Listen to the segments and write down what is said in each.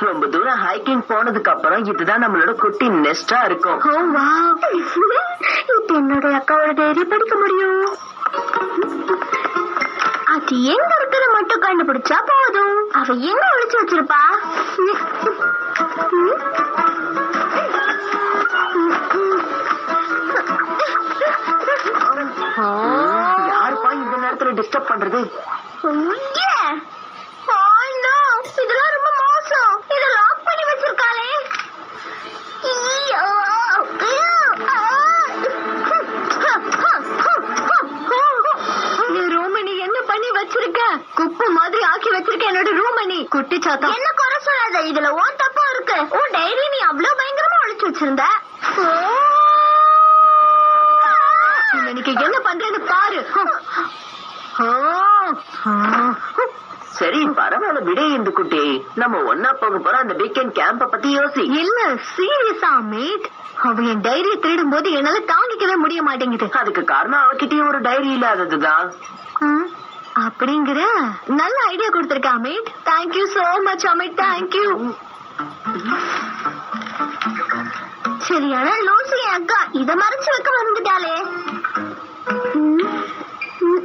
ரொம்ப தூரம் ஹைக்கிங் போனதுக்கு அப்புறம் இதுதான் நம்மளோட குட்டி நெஸ்டா இருக்கும் ஓ வா இப்ப என்னோட அக்காவோட டைரி படிக்க முடியும் அது எங்க இருக்கிற மட்டும் கண்டுபிடிச்சா போதும் அவ எங்க ஒளிச்சு வச்சிருப்பா யாருப்பா இந்த நேரத்துல டிஸ்டர்ப் பண்றது ஐயே! Oh no! இதெல்லாம் ரொம்ப மோசம் இத லாக் பண்ணி வச்சிருக்காளே ஐயோ! ரோமணி என்ன பண்ணி வச்சிருக்க குப்பை மாதிரி ஆக்கி வச்சிருக்க என்னோட ரோமணி குட்டி சாத்தா என்ன குறை சொல்லாத இதுல ஓன் தப்பா இருக்கு ஓ டைரி நீ அவ்வளவு பயங்கரமா ஒளிச்சு வச்சிருந்த இன்னைக்கு என்ன பண்றேன்னு பாரு ஆ, ஆ. சரி பரவாயில்ல விடே இந்த குட்டி நம்ம ஒன்னா போக போற அந்த வீக்கெண்ட் கேம்ப பத்தி யோசி இல்ல சீரியஸா மேட் அவ என் டைரியை திருடும் போது என்னால தாங்கிக்கவே முடிய மாட்டேங்குது அதுக்கு காரணம் அவகிட்டயும் ஒரு டைரி இல்லாததுதான் ம், அப்படிங்கிற நல்ல ஐடியா கொடுத்திருக்கா Amit thank you so much Amit thank you சரியான லூசி என் அக்கா இத மறைச்சு வைக்க வந்துட்டாளே ம், ம்,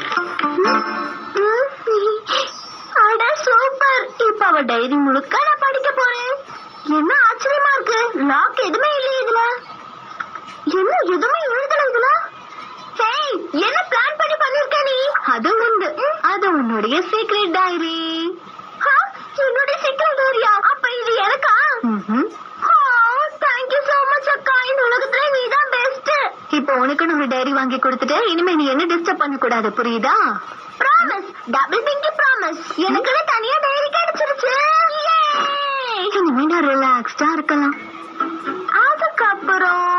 ம், அட சூப்பர் இப்ப அவ டைரி முழுக்க நான் படிக்க போறேன் என்ன ஆச்சரியமா இருக்கு லாக் எதுவுமே இல்லையே இதுல என்ன எதுவுமே எழுதல இதுல ஹேய் என்ன பிளான் பண்ணி பண்ணிருக்க நீ அது உண்டு அது உன்னுடைய சீக்ரெட் டைரி என்னுடைய சீக்ரெட் டைரியா அப்ப இது எனக்கா தேங்க்யூ சோ மச் அக்கா இந்த உலகத்துல நீ தான் பெஸ்ட் இப்போ உனக்கு ஒரு டைரி வாங்கி கொடுத்துட்டு இனிமே நீ என்ன டிஸ்டர்ப் பண்ண கூடாது புரியுதா ப்ராமிஸ் டபுள் பிங்கி ப்ராமிஸ் எனக்குன்னு தனியா டைரி கிடைச்சிருச்சு இனிமே நான் ரிலாக்ஸ்டா இருக்கலாம் அதுக்கப்புறம்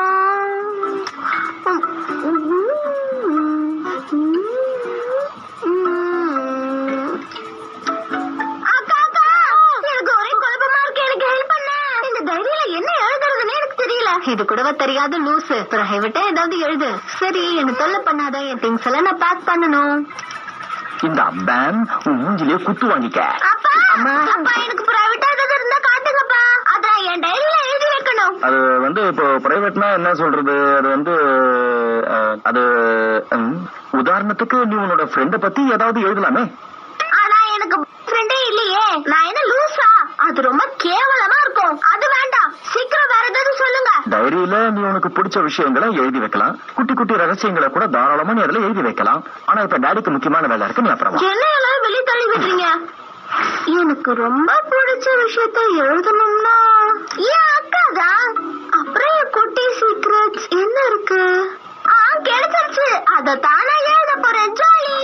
அக்கா, அக்கா, எனக்கு ஒரே குழப்பமா இருக்கு. எனக்கு help பண்ணு. இந்த டைரியில என்ன எழுதுறதுன்னே எனக்கு தெரியல. இது கூடவா தெரியாத லூசு பிரைவேட்டா ஏதாவது எழுது சரி என்ன தொல்லை பண்ணாத என் திங்ஸ் எல்லாம் நான் பேக் பண்ணணும் இந்த பேன் உன் மூஞ்சிலே குத்து வாங்கிக்க அப்பா அப்பா எனக்கு பிரைவேட்டா ஏதாவது இருந்தா காட்டுங்கப்பா அதான் என் டைரியில எழுதி வைக்கணும் அது வந்து இப்போ பிரைவேட்னா என்ன சொல்றது அது வந்து அஹ், அது ம், உதாரணத்துக்கு நீ உன்னோட ஃப்ரெண்ட பத்தி ஏதாவது எழுதலாமே ஆனா எனக்கு ஃப்ரெண்டே இல்லையே நான் என்ன லூசா அது ரொம்ப கேவலமா இருக்கும் அது வேண்டாம் சீக்கிரம் வேற ஏதாவது சொல்லுங்க டைரியில நீ உனக்கு பிடிச்ச விஷயங்களை எழுதி வைக்கலாம் குட்டி குட்டி ரகசியங்களை கூட தாராளமா நீ அதுல எழுதி வைக்கலாம் ஆனா இப்ப டாடிக்கு முக்கியமான வேலை இருக்கு நீ அப்புறமா என்ன எல்லாம் வெளியே தள்ளி விடுறீங்க எனக்கு ரொம்ப பிடிச்ச விஷயத்த எழுதணும்னா ஏன் அக்கா தான் அப்புறம் என் குட்டி சீக்ரெட்ஸ் என்ன இருக்கு ஆ கிடைச்சிருச்சு அத தானா எழுத போறேன் ஜாலி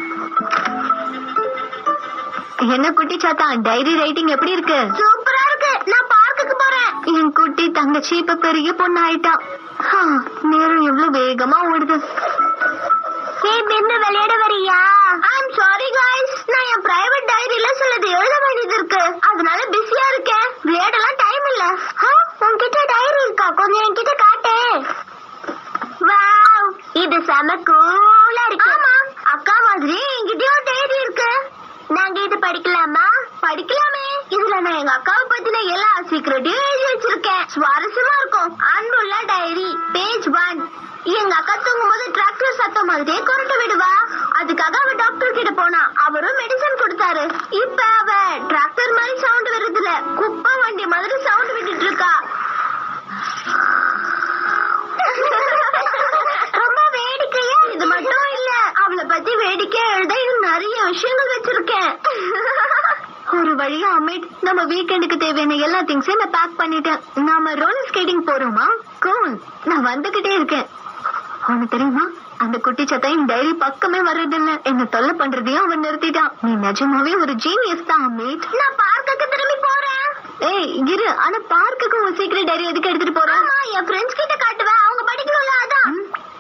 என்ன குட்டி சாத்தா டைரி ரைட்டிங் எப்படி இருக்கு சூப்பரா இருக்கு நான் பார்க்குக்கு போறேன் என் குட்டி தங்கச்சி இப்ப பெரிய பொண்ணு ஆயிட்டான் ஹா, நேரம் எவ்வளவு வேகமா ஓடுது ஏய் பின்னு விளையாட வரியா ஐம் சாரி காய்ஸ் நான் என் பிரைவேட் டைரியில சிலது எழுத வேண்டியது இருக்கு அதனால பிஸியா இருக்கேன் விளையாடலாம் டைம் இல்ல ஆ, உன்கிட்ட டைரி இருக்கா கொஞ்சம் என்கிட்ட காட்டு வாவ் இது செம கூலா இருக்கு ஆமா அக்கா மாதிரி என்கிட்டயும் டைரி இருக்கு நாங்க இது படிக்கலாமா படிக்கலாமே இதுல நான் எங்க அக்காவை பத்தின எல்லா சீக்கிரட்டையும் எழுதி வச்சிருக்கேன் சுவாரஸ்யமா இருக்கும் அன்புள்ள டைரி பேஜ் ஒன் எங்க அக்கா தூங்கும் போது டிராக்டர் சத்தம் மாதிரியே குரட்ட விடுவா அதுக்காக அவ டாக்டர் கிட்ட போனா அவரும் மெடிசன் கொடுத்தாரு இப்ப அவ டிராக்டர் மாதிரி சவுண்ட் வருது இல்ல குப்பை வண்டி மாதிரி சவுண்ட் விட்டுட்டு இருக்கா ரொம்ப வேடிக்கையா இது மட்டும் இல்ல அவளை பத்தி வேடிக்கை எழுத இன்னும் நிறைய விஷயங்கள் வச்சிருக்கேன் ஒரு வழியா அமிட் நம்ம வீக்கெண்டுக்கு தேவையான எல்லா திங்ஸையும் நான் பேக் பண்ணிட்டேன் நாம ரோலர் ஸ்கேட்டிங் போறோமா கூல் நான் வந்துகிட்டே இருக்கேன் உனக்கு தெரியுமா அந்த குட்டி சத்தையும் டைரி பக்கமே வர்றதில்ல என்ன தொல்லை பண்றதையும் அவன் நிறுத்திட்டான் நீ நிஜமாவே ஒரு ஜீனியஸ் தான் அமிட் நான் பார்க்குக்கு திரும்பி போறேன் ஏய் இரு ஆனா பார்க்குக்கு உன் சீக்கிரம் டைரி எதுக்கு எடுத்துட்டு போறேன் ஆமா என் ஃப்ரெண்ட்ஸ் கிட்ட காட்டுவேன் அவங்க படிக்கணும்ல அதான்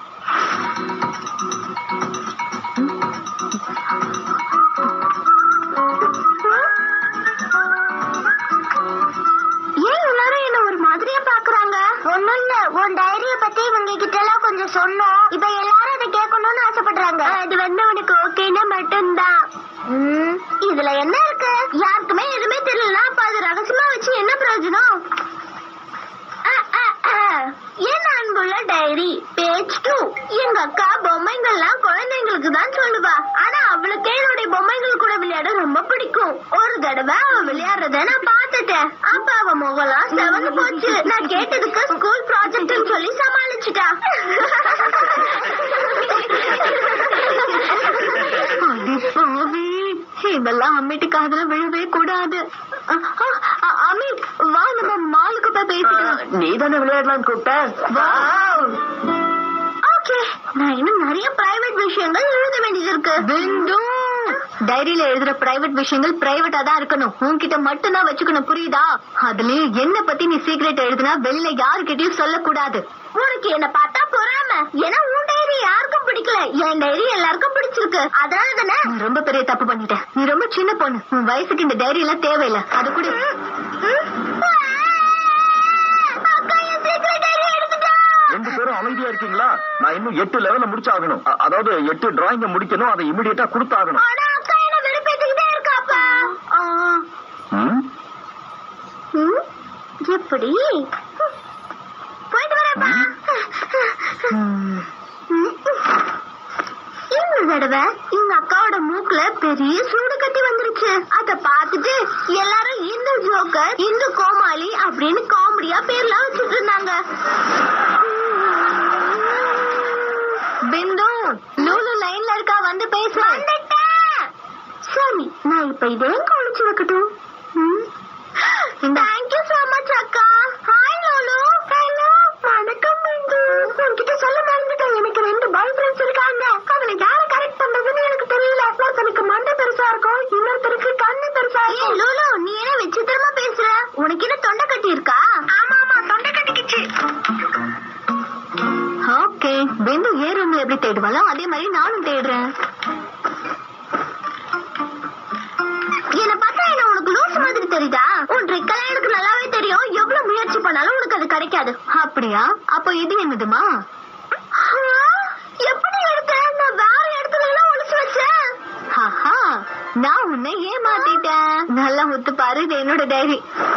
ஏன் எல்லாரும் என்ன ஒரு மாதிரியா பாக்குறாங்க ஒண்ணும் இல்ல உன் டைரிய பத்தி இவங்க கிட்ட எல்லாம் கொஞ்சம் சொன்னோம் இப்ப எல்லாரும் அதை கேட்கணும்னு ஆசைப்படுறாங்க அது வந்து உனக்கு ஓகேன்னா மட்டும்தான் ம், இதுல என்ன இருக்கு யாருக்குமே எதுவுமே தெரியலனா அப்ப அது என் அன்புள்ள டைரி பேஜ் டூ எங்க அக்கா பொம்மைங்கள்லாம் குழந்தைங்களுக்கு தான் சொல்லுவா ஆனா அவளுக்கே என்னுடைய பொம்மைகள் கூட விளையாட ரொம்ப பிடிக்கும் ஒரு தடவை அவ விளையாடுறத நான் பார்த்துட்டேன் அப்ப அவ முகலாம் செவந்து போச்சு நான் கேட்டதுக்கு ஸ்கூல் ப்ராஜெக்ட்னு சொல்லி சமாளிச்சுட்டா அடி பாவி இதெல்லாம் அம்மிட்டு காதுல விழவே கூடாது அ, அ, அ, அமித் வா நம்ம மாலுக்கு போய் பேசிக்கலாம் நீ தானே விளையாடலாம்னு கூப்பிட்ட ஓகே நான் இன்னும் நிறைய பிரைவேட் விஷயங்கள் எழுத வேண்டியது இருக்கு பிந்து டைரியில எழுதுற பிரைவேட் விஷயங்கள் பிரைவேட்டா தான் இருக்கணும் உன்கிட்ட மட்டும் தான் வச்சுக்கணும் புரியுதா அதுலயும் என்ன பத்தி நீ சீக்ரெட் எழுதுனா வெளியில யாருக்கிட்டயும் சொல்லக்கூடாது உனக்கு என்ன பார்த்தா பொறாம ஏன்னா உன் டைரி யாருக்கும் பிடிக்கல என் டைரி எல்லாருக்கும் பிடிச்சிருக்கு அதனால தானே நீ ரொம்ப பெரிய தப்பு பண்ணிட்ட நீ ரொம்ப சின்ன பொண்ணு உன் வயசுக்கு இந்த டைரி எல்லாம் தேவையில்லை அது கூட அக்கா என் சீக்ரெட் டைரி எடுத்துட்டா ரெண்டு பேரும் அமைதியா இருக்கீங்களா நான் இன்னும் எட்டு லெவல்ல முடிச்சாகணும் அ- அதாவது எட்டு டிராயிங்க முடிக்கணும் அதை இமிடியேட்டா கொடுத்தாகணும் ஆனா அக்கா என்ன வெறுப்பேத்திக்கிட்டே இருக்காப்பா ம்? ம், எப்படி போயிட்டு வரேன்ப்பா ம். இந்த தடவை எங்க அக்காவோட மூக்குல பெரிய சூடு கட்டி வந்துருச்சு அத பார்த்துட்டு எல்லாரும் இந்த ஜோக்கர் இந்த கோமாளி அப்படின்னு காமெடியா பேர்லாம் வச்சுட்டு இருந்தாங்க பிந்து லூலு லைன்ல இருக்கா வந்து பேசு சரி நான் இப்ப இதையும் கழிச்சு வைக்கட்டும் தேங்க்யூ சோ மச் அக்கா ஹாய் லோலு ஹலோ வணக்கம் பிந்து உன்கிட்ட சொல்ல மறந்துட்டேன் எனக்கு ரெண்டு பாய் ஃப்ரெண்ட்ஸ் இருக்காங்க அவனை யார கரெக்ட் பண்றதுன்னு எனக்கு தெரியல ஒருத்தனுக்கு மண்டை பெருசா இருக்கும் இன்னொருத்தருக்கு கண்ணு பெருசா இருக்கும் லோலு நீ என்ன விசித்திரமா பேசுற உனக்கு என்ன தொண்டை கட்டி இருக்கா ஆமா ஆமா தொண்டை கட்டிக்கிச்சு ஓகே பிந்து ஏ ரூம்ல எப்படி தேடுவாளோ அதே மாதிரி நானும் தேடுறேன் என்ன பார்த்தா என்ன உனக்கு லூஸ் மாதிரி தெரியுதா உன் ட்ரிக்கெல்லாம் எனக்கு நல்லாவே தெரியும் எவ்வளவு முயற்சி பண்ணாலும் உனக்கு அது கிடைக்காது அப்படியா அப்போ இது என்னதுமா எப்படி எடுத்த நான் வேற இடத்துல எல்லாம் ஒளிச்சு வச்சேன் ஆஹா நான் உன்னை ஏமாத்திட்டேன் நல்லா முத்து பாரு இது என்னோட டைரி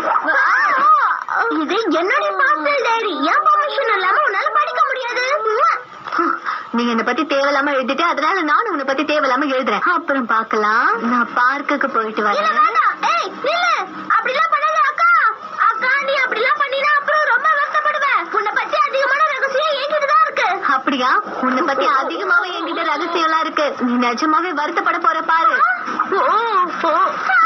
இது என்னுடைய பர்சனல் டைரி என் பெர்மிஷன் இல்லாம உன்னால படிக்க முடியாது நீ என்ன பத்தி தேவையில்லாம எழுதிட்டு அதனால நானும் உன்னை பத்தி தேவையில்லாம எழுதுறேன் அப்புறம் பார்க்கலாம் நான் பார்க்குக்கு போயிட்டு வரேன் ஏய் நில்லு அப்படிலாம் பண்ணாத அக்கா அக்கா நீ அப்படிலாம் பண்ணினா அப்புறம் ரொம்ப வருத்தப்படுவேன் உன்னை பத்தி அதிகமான ரகசியம் என்கிட்ட தான் இருக்கு அப்படியா உன்னை பத்தி அதிகமாவே என்கிட்ட ரகசியம் எல்லாம் இருக்கு நீ நிஜமாவே வருத்தப்பட போற பாரு ஓ ஓ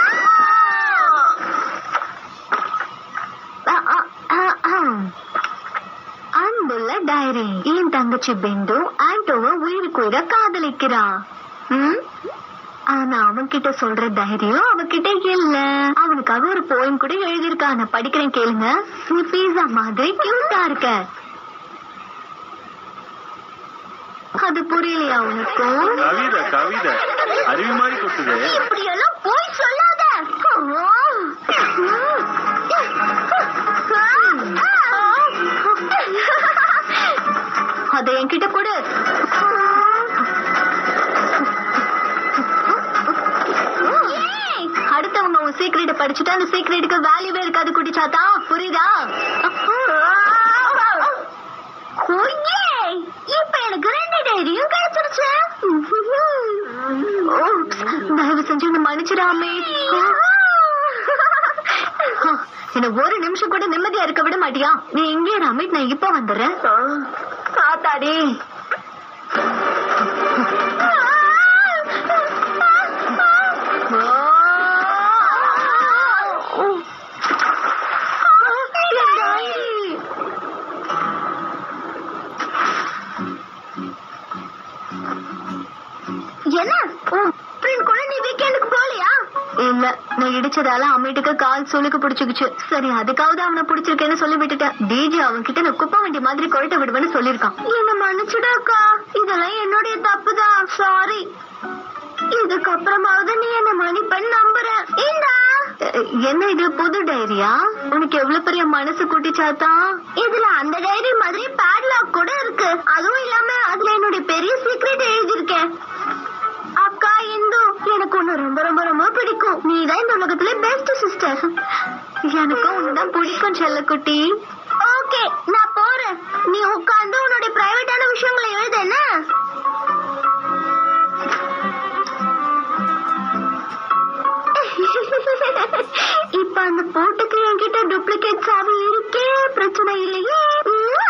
ஆ, ஆ, ஆ, ஆ. அன்புள்ள டைரி என் தங்கச்சி பிந்து ஆண்டோவை உயிருக்கு உயிர காதலிக்கிறா ம்? ஆனா அவன்கிட்ட சொல்ற தைரியம் அவகிட்ட இல்ல அவனுக்காக ஒரு போயம் கூட எழுதியிருக்கா நான் படிக்கிறேன் கேளுங்க நீ பீஸா மாதிரி கியூட்டா இருக்க அது புரியலையா உனக்கும் கவிதை கவிதை அருவி மாதிரி கொட்டுது இப்படி எல்லாம் போய் சொல்லாத அதை என்கிட்ட கொடு அடுத்தவங்க உன் சீக்ரெட் படிச்சுட்டு அந்த சீக்ரெட்டுக்கு வேல்யூவே இருக்காது குட்டி சாத்தா புரியுதா ஓயே இப்ப எனக்கு ரெண்டு டைரியும் கிடைச்சிருச்சு Oops, தயவு செஞ்சு என்ன மன்னிச்சிடாமே என்ன ஒரு நிமிஷம் கூட நிம்மதியா இருக்க விட மாட்டியா நீ இங்கே அமித் நான் இப்ப வந்துடுறேன் காத்தாடி என்ன உன் friend கூட நீ வீக்கெண்டுக்கு போகலையா இல்ல நான் இடிச்சதால அம்மிட்டுக்கு கால் சுளுக்கு பிடிச்சுக்குச்சு சரி அதுக்காவது அவனை பிடிச்சிருக்கேன்னு சொல்லி விட்டுட்டேன் டிஜி அவன் கிட்ட நான் குப்பை வண்டி மாதிரி கொரட்ட விடுவேன்னு சொல்லிருக்கான் என்ன மன்னிச்சுடாக்கா இதெல்லாம் என்னுடைய தப்புதான் சாரி இதுக்கப்புறமாவது நீ என்ன மன்னிப்பேன்னு நம்புறேன் இந்தா என்ன இது புது டைரியா உனக்கு எவ்வளவு பெரிய மனசு குட்டிச்சாத்தா இதுல அந்த டைரி மாதிரி பேட்லாக் கூட இருக்கு அதுவும் இல்லாம அதுல என்னுடைய பெரிய சீக்ரெட் எழுதியிருக்கேன் அக்கா இந்து எனக்கு உன்னை ரொம்ப ரொம்ப ரொம்ப பிடிக்கும் நீ தான் இந்த உலகத்துல பெஸ்ட் சிஸ்டர் எனக்கும் உன்னை தான் பிடிக்கும் செல்லக்குட்டி ஓகே நான் போறேன் நீ உட்கார்ந்து உன்னுடைய பிரைவேட்டான விஷயங்களை எழுது என்ன இப்ப அந்த போட்டுக்கு என்கிட்ட டூப்ளிகேட் சாவி இருக்கே பிரச்சனை இல்லையே உம்மா.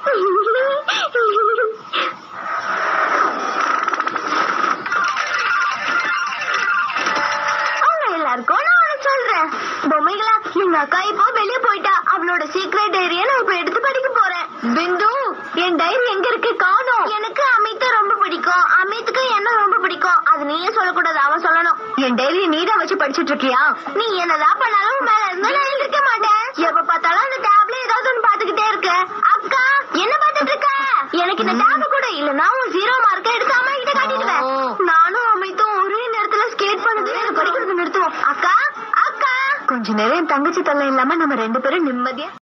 அவங்க எல்லாருக்கும் நான் ஒண்ணு சொல்றேன் பொம்மைகளா எங்க அக்கா இப்போ வெளியே போயிட்டா அவளோட சீக்ரெட் டைரியை நான் இப்ப எடுத்து படிக்க போறேன் பிந்து என் டைரி எங்க இருக்கு காணோம் எனக்கு அமித்த ரொம்ப பிடிக்கும் அமித்துக்கு என்ன ரொம்ப பிடிக்கும் அது நீயே சொல்லக்கூடாது அவன் சொல்லணும் என் டைரி நீ தான் வச்சு படிச்சிட்டு இருக்கியா நீ என்னதான் பண்ணாலும் உன் மேல இருந்து நான் எழுந்திருக்க மாட்டேன் எப்ப பார்த்தாலும் அந்த டேப்ல ஏதாவது ஒண்ணு பாத்துக்கிட்டே இருக்க அக்கா என்ன பாத்துட்டு இருக்க எனக்கு இந்த டேப் கூட இல்லனா உன் ஜீரோ மார்க்க எடுத்து அம்மா கிட்ட காட்டிடுவேன் நானும் அமைத்தும் ஒரே நேரத்துல ஸ்கேட் பண்ணது படிக்கிறது நிறுத்துவோம் அக்கா அக்கா கொஞ்ச நேரம் என் தங்கச்சி தொல்லை இல்லாம நம்ம ரெண்டு பேரும் நிம்மதியா